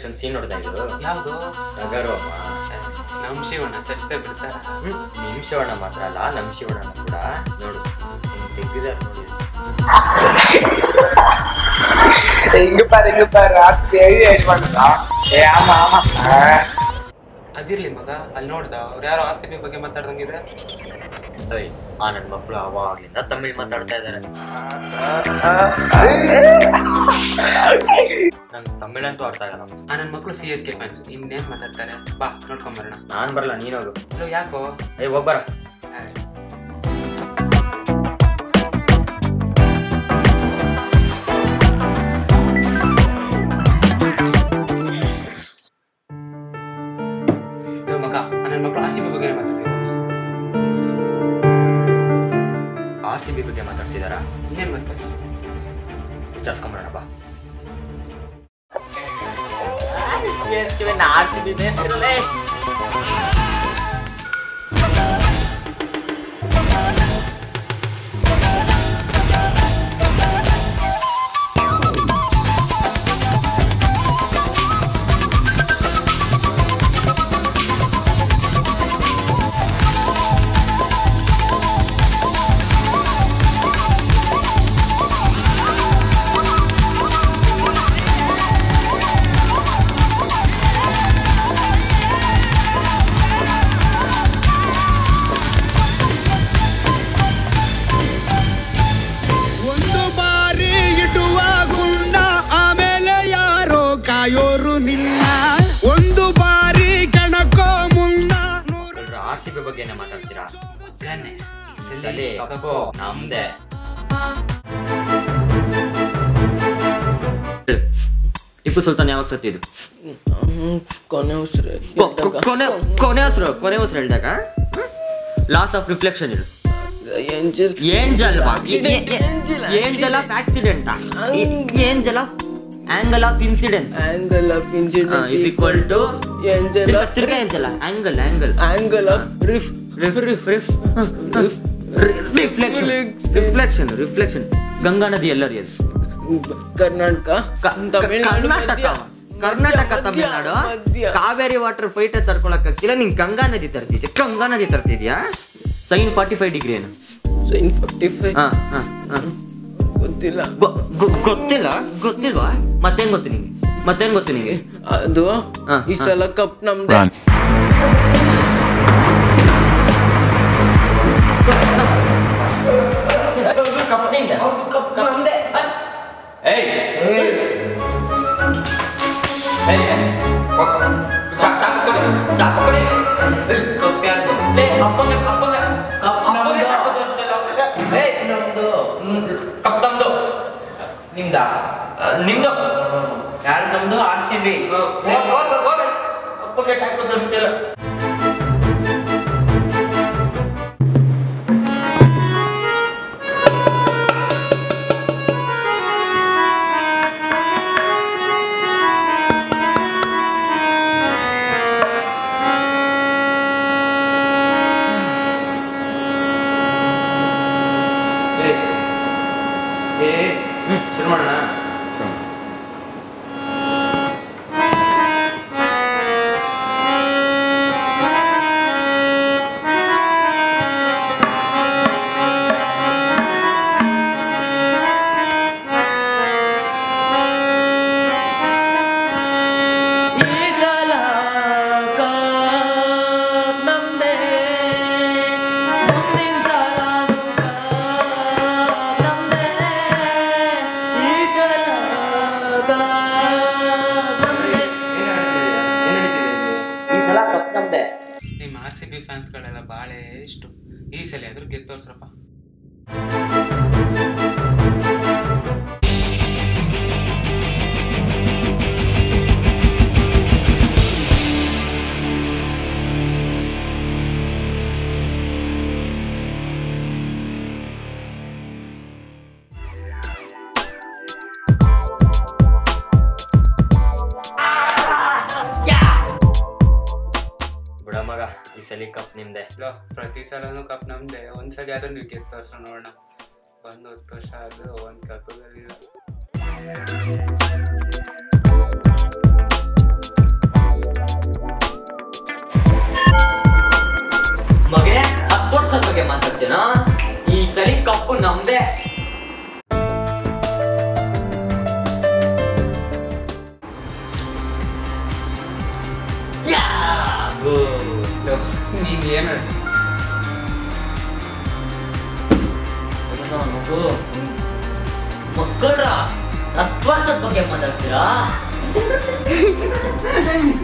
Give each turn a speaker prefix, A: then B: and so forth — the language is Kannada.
A: ರಿಫ್ಲೆಕ್ಷನ್ ಸೀನ್ ನೋಡ್ತಾ ಇದ್ರು
B: ಯಾವುದು
A: ಟಗರು ಅಮ್ಮ
B: ನಮ್ ಶಿವಣ್ಣ ಚಚ್ತೆ ಬಿಡ್ತಾರ
A: ಹ್ಮ್ ನಿಮ್ ಶಿವಣ್ಣ ಮಾತ್ರ ಅಲ್ಲ ನಮ್ ಶಿವಣ್ಣ ಕೂಡ ನೋಡು ಹಿಂಗ್ ತೆಗ್ದಿದಾರೆ ನೋಡಿ
C: இங்க பாரு இங்க பாரு ஆஸ்பி எழுதி எழுதி பண்ணுறா ஏ ஆமா ஆமா ஆ.
B: ಅದಿರ್ಲಿ ಮಗ ಅಲ್ಲಿ ನೋಡ್ದ ಅವ್ರು ಯಾರೋ ಆರ್ ಸಿ ಬಿ ಬಗ್ಗೆ ಮಾತಾಡ್ದಂಗಿದ್ರೆ
A: ಓಯ್ ಆ ನನ್ ಮಕ್ಳು ಅವಾಗ್ಲಿಂದ ತಮಿಳ್ ಮಾತಾಡ್ತಾ ಇದಾರೆ ನಂಗೆ ತಮಿಳ್ ಅಂತೂ ಅರ್ಥ ಆಗಲ್ಲ
B: ಆ ನನ್ನ ಮಕ್ಕಳು ಸಿ ಎಸ್ ಕೆ ಫ್ಯಾನ್ಸ್ ಇನ್ನೇನ್ ಮಾತಾಡ್ತಾರೆ ಬಾ ನೋಡ್ಕೊಂಬರೋಣ
A: ನಾನ್ ಬರಲ್ಲ ನೀನ್ ಹೋಗು
B: ಅಲ್ಲೋ ಯಾಕೋ
A: ಏ ಹೋಗ್ಬರ
B: ಅಲ್ಲೋ ಮಗ ಆ ನನ್ನ ಮಕ್ಕಳು ಆರ್ ಸಿ ಬಿ ಬಗ್ಗೆ ಮಾತಾಡ್ತಿದ್ದಾರೆ
A: ಆರ್ ಸಿ ಬಿ ಬಗ್ಗೆ ಮಾತಾಡ್ತಿದಾರ
B: ಇನ್ನೇನ್ ಬರ್ತಾರೆ
A: ವಿಚಾರಿಸ್ಕೊಂಬರೋಣ ಬಾ
D: ಒಂದು ಬಾರಿ ಇಡುವ ಗುಂಡ ಆಮೇಲೆ ಯಾರೋ ಕಾಯೋರು ನಿನ್ನ ಒಂದು ಬಾರಿ ಕಣಕೋ ಮುನ್ನ ನೂರು
A: ಎಲ್ರು ಆರ್ ಸಿ ಬಿ ಬಗ್ಗೆನೇ ಮಾತಾಡ್ತೀರಾ
B: ಮೊದ್ಲನೇ ಈ ಸಲ
A: ಸಲಿ ಕಪ್ಪು ನಮ್ದೆ ಟಿಪ್ಪು ಸುಲ್ತಾನ್ ಯಾವಾಗ ಸತ್ತಿದ್ದು
E: ಕೊನೆ ಉಸಿರು
A: ಕೊ- ಕೊ- ಕೊನೆ ಕೊನೆ ಹೆಸರು ಕೊನೆ ಹೆಸರು ಹೇಳ್ದಾಗ ಲಾಸ್ ಆಫ್ ರಿಫ್ಲೆಕ್ಷನ್ ಇರು
E: angel
A: angel
E: Accident, angel,
A: angel of accident angel of angle of incidence
E: angle of incident
A: is equal to
E: angel
A: ತಿರ್ಗಾ angel angle angle
E: angle of ರಿಫ್
A: ರಿಫ್ ರಿಫ್ ರಿಫ್ ರಿಫ್ಲೆಕ್ಷನ್ ರಿಫ್ಲೆಕ್ಷನ್ ರಿಫ್ಲೆಕ್ಷನ್ ಗಂಗಾ ನದಿ ಎಲ್ಲರಿ ಅದು
E: ಕರ್ನಾಟಕ
A: ಕ-
E: ತಮಿಳ್ನಾಡು
A: ಕರ್ನಾಟಕ
E: ಮಧ್ಯ.
A: ಕರ್ನಾಟಕ
E: ಮಧ್ಯ,
A: ತಮಿಳ್ನಾಡು
E: ಮಧ್ಯ.
A: ಕಾವೇರಿ ವಾಟರ್ ಫೈಟ್ ತಡ್ಕೊಳಕ್ಕಾಗಿಲ್ಲ ನೀನ್ ಗಂಗಾ ನದಿ ತರ್ತಿದ್ಯಾ ಗಂಗಾ ನದಿ ತರ್ತಿದ್ಯಾ ಸೈನ್ ಫಾರ್ಟಿ ಫೈವ್ ಡಿಗ್ರಿ ಏನು
E: ಸೈನ್ ಫಾರ್ಟಿ ಫೈವ್
A: ಹಾ ಹಾ ಹಾ
E: ಗೊತ್ತಿಲ್ಲ
A: ಗೊ- ಗೊ- ಗೊತ್ತಿಲ್ಲ ಗೊತ್ತಿಲ್ವಾ ಮತ್ತೇನ್ ಗೊತ್ತು ನಿಂಗೆ ಮತ್ತೇನ್ ಗೊತ್ತು ನಿಂಗೆ
E: ಅದು
A: ಹಾ,
E: ಈ ಸಲ ಕಪ್ ನಮ್ದೆ
A: ಕಪ್ ನಮ್ದೆ ಏಯ್ ಚಾಕು ಕೊಡಿ ಚಾಕು ಕೊಡಿ ಕಪ್ ಯಾರ್ದು ಲೇ ಅಪ್ಪಗೆ ಅಪ್ಪಗೆ ಕಪ್ ಅಪ್ಪಗೆ ಏಯ್
E: ನಮ್ದು
A: ಕಪ್ ತಂದು
E: ನಿಮ್ದ
A: ನಿಮ್ದು
E: ಯಾರು ನಮ್ದು ಆರ್ ಸಿ ಬಿ
A: ಹೋಗ್ ಹೋಗ್ ಹೋಗ್ ಅಪ್ಪಗೆ ಚಾಕು ತರಿಸ್ತಿಲ್ಲ ಶುರು ಮಾಡೋಣ ಈ ಸಲ ಕಪ್ ನಮ್ದೇ ಮುಂದಿನ ಸಲ ಕಪ್ ನಮ್ದೇ ಈ ಸಲ ಕಪ್ ನಮ್ದೇ ಈ ಸಲ ಕಪ್ ನಮ್ದೇ
B: ನಿಮ್ಮ ಆರ್ ಸಿ ಬಿ ಫ್ಯಾನ್ಸ್ಗಳೆಲ್ಲ ಬಾಳೆ ಇಷ್ಟು ಈ ಸಲ ಆದ್ರೂ ಗೆದ್ದೋರ್ಸ್ರಪ್ಪ
A: ಬಿಡ ಮಗ ಈ ಸಲ ಕಪ್ ನಿಮ್ದೆ
B: ಲೋ ಪ್ರತಿ ಸಲನೂ ಕಪ್ ನಮ್ದೆ ಒಂದ್ಸಲಿ ಆದ್ರೂ ನೀವು ಗೆದ್ದೋರ್ಸ್ರ ನೋಡೋಣ ಬಂದು ಹತ್ತು ವರ್ಷ ಆದ್ರೂ ಒಂದ್ ಕಪ್ಪು ಗೆದ್ದಿಲ್ಲ ಹಿಂಗೆ ಏನು ಹೇಳ್ತಿ
F: ಮಗು ಮಕ್ಕಳ್ರ ಹತ್ತು ವರ್ಷದ ಬಗ್ಗೆ ಮಾತಾಡ್ತೀರಾ